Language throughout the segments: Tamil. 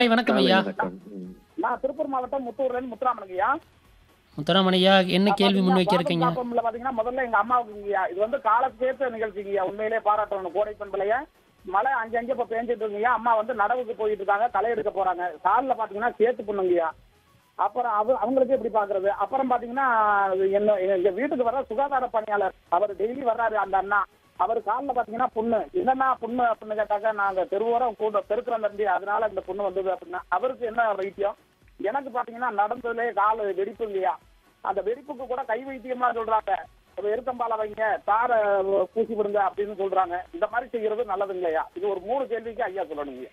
வணக்கம் காலை ஐயா வணக்கம் ம். நான் திருப்பூர் மாவட்டம் முத்தூர்ல இருந்து முத்துராமனுங்கய்யா முத்துராமன் ஐயா என்ன கேள்வி முன்வைக்க இருக்கீங்க பாப்பம்ல பாத்தீங்கன்னா முதல்ல எங்க அம்மாவுக்குங்கய்யா இது வந்து காலக்கேற்ற நிகழ்ச்சிங்கய்யா உண்மையிலே பாராட்டணும் கோடை பண்பலைய மழை அஞ்சு அஞ்சு இப்ப பேஞ்சிட்டு இருக்குங்கய்யா அம்மா வந்து நடவுக்கு போயிட்டு இருக்காங்க களை எடுக்க போறாங்க காலில் பாத்தீங்கன்னா சேர்த்து பண்ணுங்கய்யா அப்புறம் அவ அவங்களுக்கு எப்படி பாக்குறது அப்புறம் பாத்தீங்கன்னா என்ன எங்க வீட்டுக்கு வர சுகாதார பணியாளர் அவர் டெய்லி வர்றாரு அந்த அண்ணா அவர் காலில் பாத்தீங்கன்னா புண்ணு என்னன்னா புண்ணு அப்படின்னு கேட்டாக்க நாங்க தெருவோரம் கூட பெருக்கிறோம் தம்பி அதனால இந்த புண்ணு வந்தது அப்படின்னா அவருக்கு என்ன வைத்தியம் எனக்கு பாத்தீங்கன்னா நடந்ததுலே கால் வெடிப்பு இல்லையா அந்த வெடிப்புக்கு கூட கை வைத்தியமா சொல்றாங்க இப்ப எருக்கம்பால வைங்க தார பூசி விடுங்க அப்படின்னு சொல்றாங்க இந்த மாதிரி செய்யறது நல்லது இல்லையா இது ஒரு மூணு கேள்விக்கு ஐயா சொல்லணுங்க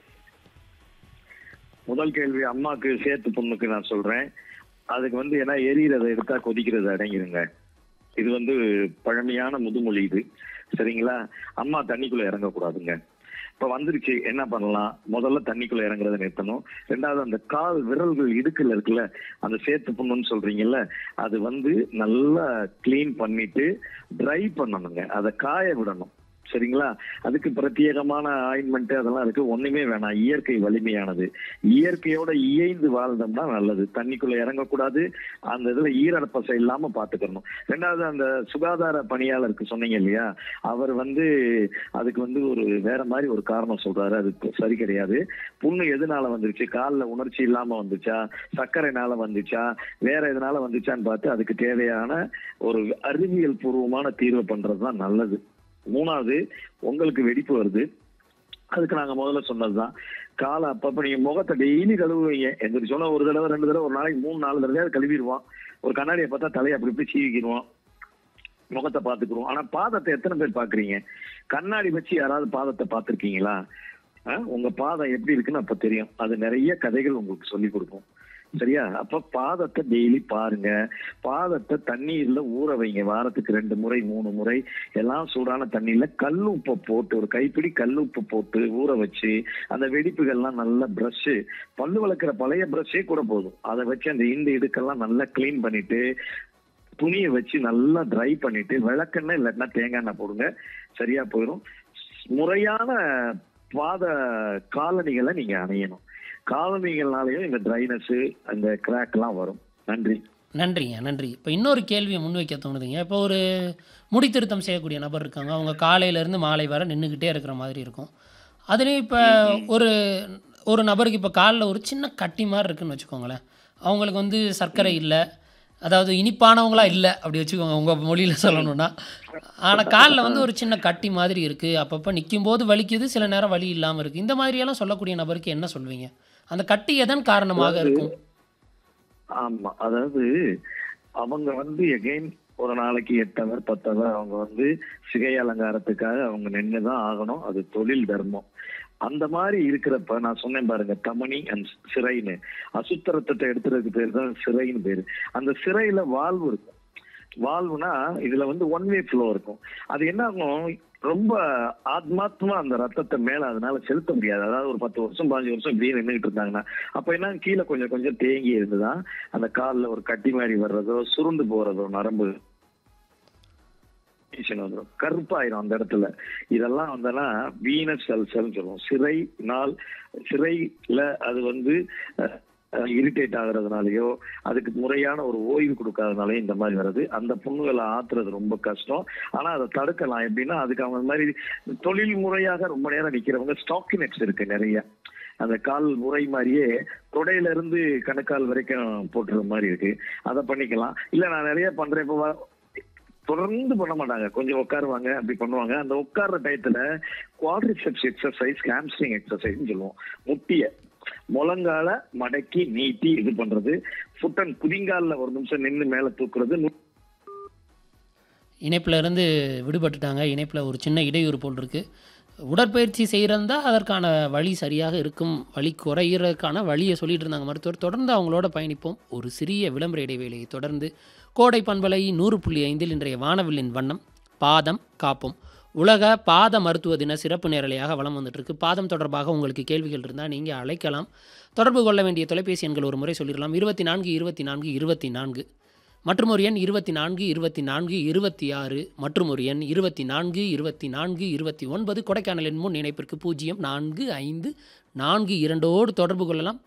முதல் கேள்வி அம்மாக்கு சேர்த்து பொண்ணுக்கு நான் சொல்றேன் அதுக்கு வந்து ஏன்னா எரியறதை எடுத்தா கொதிக்கிறது அடங்கிருங்க இது வந்து பழமையான முதுமொழி இது சரிங்களா அம்மா தண்ணிக்குள்ள இறங்கக்கூடாதுங்க இப்ப வந்துருச்சு என்ன பண்ணலாம் முதல்ல தண்ணிக்குள்ள இறங்குறத நிறுத்தணும் ரெண்டாவது அந்த கால் விரல்கள் இடுக்குல இருக்குல்ல அந்த சேத்து புண்ணுன்னு சொல்றீங்கல்ல அது வந்து நல்லா க்ளீன் பண்ணிட்டு ட்ரை பண்ணணுங்க அதை காய விடணும் சரிங்களா அதுக்கு பிரத்யேகமான ஆயின்மெண்ட் அதெல்லாம் இருக்கு ஒண்ணுமே வேணாம் இயற்கை வலிமையானது இயற்கையோட இயைந்து வாழ்ந்தோம்னா நல்லது தண்ணிக்குள்ள இறங்கக்கூடாது அந்த இதுல ஈரப்பசை இல்லாம பாத்துக்கணும் ரெண்டாவது அந்த சுகாதார பணியாளருக்கு சொன்னீங்க இல்லையா அவர் வந்து அதுக்கு வந்து ஒரு வேற மாதிரி ஒரு காரணம் சொல்றாரு அது சரி கிடையாது புண்ணு எதனால வந்துருச்சு காலில் உணர்ச்சி இல்லாம வந்துச்சா சர்க்கரைனால வந்துச்சா வேற எதனால வந்துச்சான்னு பார்த்து அதுக்கு தேவையான ஒரு அறிவியல் பூர்வமான தீர்வு பண்றதுதான் நல்லது மூணாவது உங்களுக்கு வெடிப்பு வருது அதுக்கு நாங்க முதல்ல சொன்னதுதான் காலை அப்பப்ப நீங்க முகத்தை டெய்லி கழுவுவீங்க எந்திரிச்சு சொன்னா ஒரு தடவை ரெண்டு தடவை ஒரு நாளைக்கு மூணு நாலு தடவை கழுவிடுவோம் ஒரு கண்ணாடியை பார்த்தா தலையை அப்படி இப்படி சீவிக்கிடுவோம் முகத்தை பார்த்துக்குறோம் ஆனா பாதத்தை எத்தனை பேர் பாக்குறீங்க கண்ணாடி வச்சு யாராவது பாதத்தை பார்த்திருக்கீங்களா அஹ், உங்க பாதம் எப்படி இருக்குன்னு அப்ப தெரியும் அது நிறைய கதைகள் உங்களுக்கு சொல்லி கொடுக்கும் சரியா அப்ப பாதத்தை டெய்லி பாருங்க பாதத்தை தண்ணீர்ல ஊற வைங்க வாரத்துக்கு ரெண்டு முறை மூணு முறை எல்லாம் சூடான தண்ணியில கல் உப்பை போட்டு ஒரு கைப்பிடி கல் உப்பு போட்டு ஊற வச்சு அந்த வெடிப்புகள்லாம் நல்லா பிரஷ் பல்லு வளர்க்குற பழைய பிரஷ்ஷே கூட போதும் அதை வச்சு அந்த இந்த இடுக்கெல்லாம் நல்லா க்ளீன் பண்ணிட்டு துணியை வச்சு நல்லா ட்ரை பண்ணிட்டு விளக்கெண்ணெய் இல்லாட்டினா தேங்காய் எண்ணெய் போடுங்க சரியா போயிடும் முறையான பாத காலணிகளை நீங்க அணையணும் காலணிகள்னாலையும் இந்த ட்ரைனஸ் அந்த கிராக் எல்லாம் வரும் நன்றி நன்றிங்க நன்றி இப்போ இன்னொரு கேள்வியை முன்வைக்க தோணுதுங்க இப்போ ஒரு முடி திருத்தம் செய்யக்கூடிய நபர் இருக்காங்க அவங்க காலையிலேருந்து மாலை வரை நின்றுக்கிட்டே இருக்கிற மாதிரி இருக்கும் அதுலேயும் இப்போ ஒரு ஒரு நபருக்கு இப்போ காலில் ஒரு சின்ன கட்டி மாதிரி இருக்குன்னு வச்சுக்கோங்களேன் அவங்களுக்கு வந்து சர்க்கரை இல்லை அதாவது இனிப்பானவங்களா இல்லை அப்படி வச்சுக்கோங்க உங்கள் மொழியில் சொல்லணும்னா ஆனால் காலில் வந்து ஒரு சின்ன கட்டி மாதிரி இருக்குது அப்பப்போ நிற்கும்போது வலிக்குது சில நேரம் வலி இல்லாமல் இருக்குது இந்த மாதிரியெல்லாம் சொல்லக்கூடிய நபருக்கு என்ன சொல்வீங்க அந்த கட்டி எதன் காரணமாக இருக்கும் ஆமா அதாவது அவங்க வந்து எகைன் ஒரு நாளைக்கு எட்டு அவர் பத்து அவர் அவங்க வந்து சிகை அலங்காரத்துக்காக அவங்க நின்றுதான் ஆகணும் அது தொழில் தர்மம் அந்த மாதிரி இருக்கிறப்ப நான் சொன்னேன் பாருங்க தமணி அண்ட் சிறைன்னு அசுத்த ரத்தத்தை எடுத்துறதுக்கு பேர் தான் சிறைன்னு பேரு அந்த சிறையில வால்வு இருக்கும் வால்வுனா இதுல வந்து ஒன் வே ஃப்ளோ இருக்கும் அது என்ன ஆகும் ரொம்ப ஆத்மாத்மா அந்த ரத்தத்தை மேல அதனால செலுத்த முடியாது அதாவது ஒரு பத்து வருஷம் பாஞ்சு வருஷம் இப்படியே நின்றுட்டு இருந்தாங்கன்னா அப்ப என்ன கீழே கொஞ்சம் கொஞ்சம் தேங்கி இருந்துதான் அந்த கால்ல ஒரு கட்டி மாதிரி வர்றதோ சுருண்டு போறதோ நரம்பு condition வந்துரும் கருப்பாயிரும் அந்த இடத்துல இதெல்லாம் வந்தனா வீனஸ் செல்ஸ்ன்னு சொல்லுவோம் சிறை நாள் சிறையில அது வந்து இரிட்டேட் ஆகுறதுனாலயோ அதுக்கு முறையான ஒரு ஓய்வு கொடுக்காதனாலயோ இந்த மாதிரி வருது அந்த புண்ணுகளை ஆத்துறது ரொம்ப கஷ்டம் ஆனா அதை தடுக்கலாம் எப்படின்னா அதுக்கு அவங்க மாதிரி தொழில் முறையாக ரொம்ப நேரம் நிக்கிறவங்க ஸ்டாக்கினெட்ஸ் இருக்கு நிறைய அந்த கால் முறை மாதிரியே தொடையில இருந்து கணுக்கால் வரைக்கும் போட்டுற மாதிரி இருக்கு அதை பண்ணிக்கலாம் இல்ல நான் நிறைய பண்றேன் இப்போ வ- தொடர்ந்து பண்ண மாட்டாங்க கொஞ்சம் உட்காருவாங்க அப்படி பண்ணுவாங்க அந்த உட்கார்ற டயத்துல குவாட்ரிசெப்ஸ் எக்ஸசைஸ் ஹாம்ஸ்ட்ரிங் எக்ஸசைஸ்னு சொல்லுவோம் முட்டிய முழங்கால மடக்கி நீட்டி இது பண்றது ஃபுட்டன் குதிங்கால்ல ஒரு நிமிஷம் நின்னு மேல தூக்குறது நு- இணைப்பில் இருந்து விடுபட்டுட்டாங்க இணைப்பில் ஒரு சின்ன இடையூறு போல் இருக்குது உடற்பயிற்சி செய்கிறதா அதற்கான வழி சரியாக இருக்கும் வலி குறையிறதுக்கான வழியை சொல்லிட்டு இருந்தாங்க மருத்துவர் தொடர்ந்து அவங்களோட பயணிப்போம் ஒரு சிறிய விளம்பர இடைவேளையை தொடர்ந்து கோடை பண்பலை நூறு புள்ளி ஐந்தில் இன்றைய வானவில்லின் வண்ணம் பாதம் காப்போம் உலக பாத மருத்துவ தின சிறப்பு நேரலையாக வலம் வந்துட்டு இருக்கு பாதம் தொடர்பாக உங்களுக்கு கேள்விகள் இருந்தால் நீங்கள் அழைக்கலாம் தொடர்பு கொள்ள வேண்டிய தொலைபேசி எண்கள் ஒரு முறை சொல்லிடலாம் இருபத்தி நான்கு இருபத்தி நான்கு இருபத்தி நான்கு மற்றும் ஒரு எண் இருபத்தி நான்கு இருபத்தி நான்கு இருபத்தி ஆறு மற்றும் ஒரு எண் இருபத்தி நான்கு இருபத்தி நான்கு இருபத்தி ஒன்பது கொடைக்கானலின் முன் இணைப்பிற்கு பூஜ்ஜியம் நான்கு ஐந்து நான்கு இரண்டோடு தொடர்பு கொள்ளலாம்